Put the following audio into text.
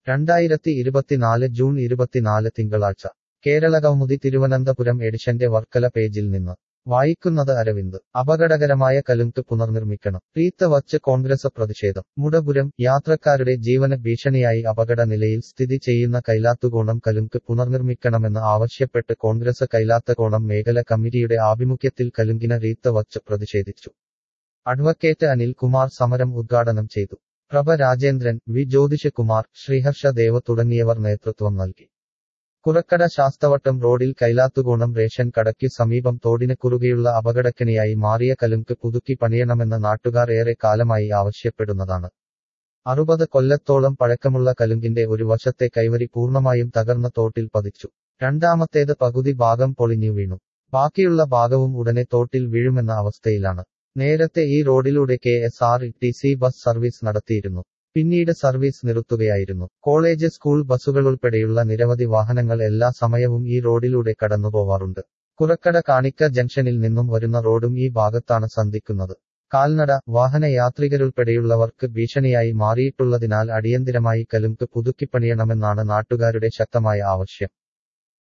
രണ്ടായിരത്തി ഇരുപത്തിനാല് ജൂൺ ഇരുപത്തിനാല് തിങ്കളാഴ്ച കേരളകൗമുദി തിരുവനന്തപുരം എഡിഷന്റെ വർക്കല പേജിൽ നിന്ന് വായിക്കുന്നത് അരവിന്ദ് അപകടകരമായ കലുങ്ക് പുനർനിർമ്മിക്കണം റീത്ത് വച്ച് കോൺഗ്രസ് പ്രതിഷേധം മുടപുരം യാത്രക്കാരുടെ ജീവന് ഭീഷണിയായി അപകട നിലയിൽ സ്ഥിതി ചെയ്യുന്ന കൈലാത്തുകോണം കലുങ്ക് പുനർനിർമ്മിക്കണമെന്ന് ആവശ്യപ്പെട്ട് കോൺഗ്രസ് കൈലാത്തകോണം മേഖല കമ്മിറ്റിയുടെ ആഭിമുഖ്യത്തിൽ കലുങ്കിന് റീത്ത് വച്ച് പ്രതിഷേധിച്ചു അഡ്വക്കേറ്റ് അനിൽ കുമാർ സമരം ഉദ്ഘാടനം ചെയ്തു പ്രഭ രാജേന്ദ്രൻ വി ജ്യോതിഷകുമാർ ശ്രീഹർഷ ദേവ് തുടങ്ങിയവർ നേതൃത്വം നൽകി കുറക്കട ശാസ്തവട്ടം റോഡിൽ കൈലാത്തുകോണം റേഷൻ കടയ്ക്ക് സമീപം തോടിന് കുറുകെയുള്ള അപകടക്കണിയായി മാറിയ കലുങ്ക് പുതുക്കി പണിയണമെന്ന് നാട്ടുകാർ ഏറെ കാലമായി ആവശ്യപ്പെടുന്നതാണ് അറുപത് കൊല്ലത്തോളം പഴക്കമുള്ള കലുങ്കിന്റെ ഒരു വശത്തെ കൈവരി പൂർണ്ണമായും തകർന്ന തോട്ടിൽ പതിച്ചു രണ്ടാമത്തേത് പകുതി ഭാഗം പൊളിഞ്ഞു വീണു ബാക്കിയുള്ള ഭാഗവും ഉടനെ തോട്ടിൽ വീഴുമെന്ന അവസ്ഥയിലാണ് നേരത്തെ ഈ റോഡിലൂടെ K S R T C bus service നടത്തിയിരുന്നു പിന്നീട് സർവീസ് നിർത്തുകയായിരുന്നു കോളേജ് സ്കൂൾ ബസ്സുകളുൾപ്പെടെയുള്ള നിരവധി വാഹനങ്ങൾ എല്ലാ സമയവും ഈ റോഡിലൂടെ കടന്നുപോവാറുണ്ട് കുറക്കട കാണിക്ക ജംഗ്ഷനിൽ നിന്നും വരുന്ന റോഡും ഈ ഭാഗത്താണ് സന്ധിക്കുന്നത് കാൽനട വാഹന യാത്രികരുൾപ്പെടെയുള്ളവർക്ക് ഭീഷണിയായി മാറിയിട്ടുള്ളതിനാൽ അടിയന്തിരമായി കലുങ്ക് പുതുക്കിപ്പണിയണമെന്നാണ് നാട്ടുകാരുടെ ശക്തമായ ആവശ്യം